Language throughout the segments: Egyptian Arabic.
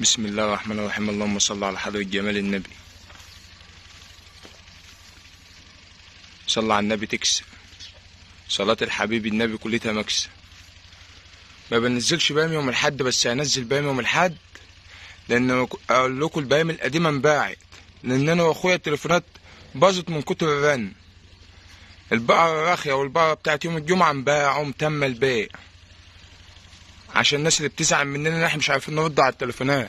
بسم الله الرحمن الرحيم اللهم صل على حضرة جمال النبي صلى على النبي تكسب صلاة الحبيب النبي كلتها مكسب ما بنزلش بايم يوم الحد بس هنزل بايم يوم الحد لان اقول لكم البايم القديمه انباعت لان انا واخويا التليفونات باظت من كتر الرن البقرة الراخية والبقرة بتاعت يوم الجمعة انباعوا تم البيع عشان الناس اللي بتزعل مننا ان احنا مش عارفين نرد على التليفونات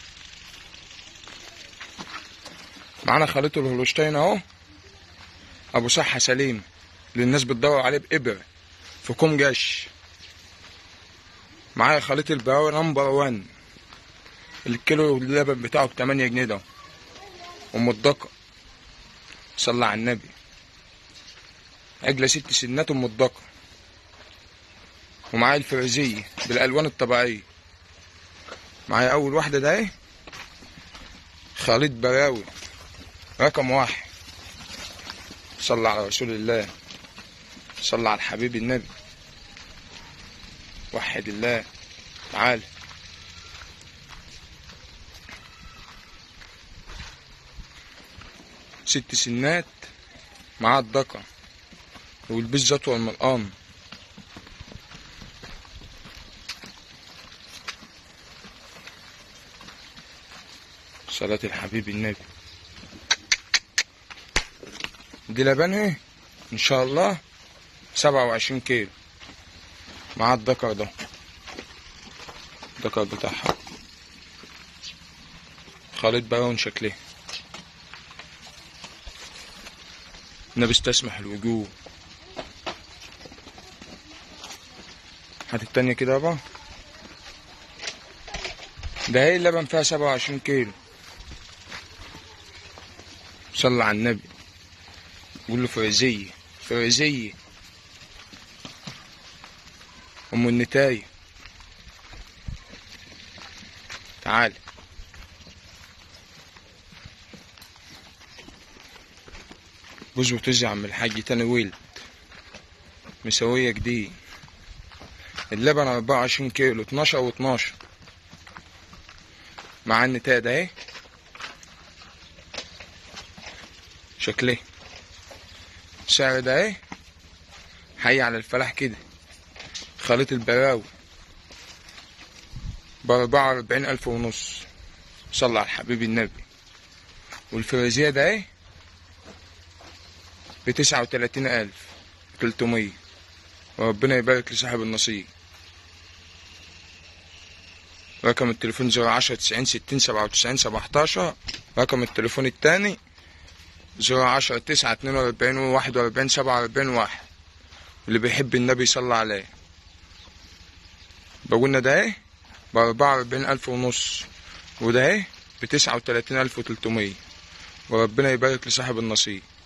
معانا خليط الهولشتاين اهو ابو صحة سليم اللي الناس بتدور عليه بإبرة في كوم جاش معايا خليط البراوي نمبر وان الكيلو اللبن بتاعه بتمانية جنيه ده ومدقة صلى على النبي عجلة ست سنات ومدقة ومعايا الفريزية بالألوان الطبيعية معايا أول واحدة ده ايه خليط براوي رقم واحد صلى على رسول الله صلى على الحبيب النبي وحد الله تعال ست سنات مع الدقة والبيز أطول من القام صلاة الحبيب النبي دي لبن ايه ان شاء الله سبعة وعشرين كيلو مع الدكر ده الدكر بتاعها خليط براون شكله النبي استسمح الوجوه هات التانية كده بقى ده هي اللبن فيها سبعة وعشرين كيلو صلى على النبي قول له فريزية فريزية أم النتاية تعال جوز وتزي عم الحاج تاني ولد مسوية جديد اللبن أربعة وعشرين كيلو اتناشر واتناشر مع النتاية ده اهي شكله سعر ده ايه حي على الفلاح كده خليط البراوي بأربعة وأربعين ألف ونص صلى على الحبيب النبي والفريزية ده ايه بتسعة وتلاتين ألف تلتمية وربنا يبارك لصاحب النصيب رقم التليفون زيرو عشرة تسعين ستين سبعة وتسعين سبعتاشر رقم التليفون التاني زيرو عشرة تسعة اتنين وأربعين واحد وأربعين سبعة وأربعين واحد اللي بيحب النبي صلى عليه بقولنا ده ايه بأربعة وأربعين ألف ونص وده ايه بتسعة وتلاتين ألف وتلتمية وربنا يبارك لصاحب النصيب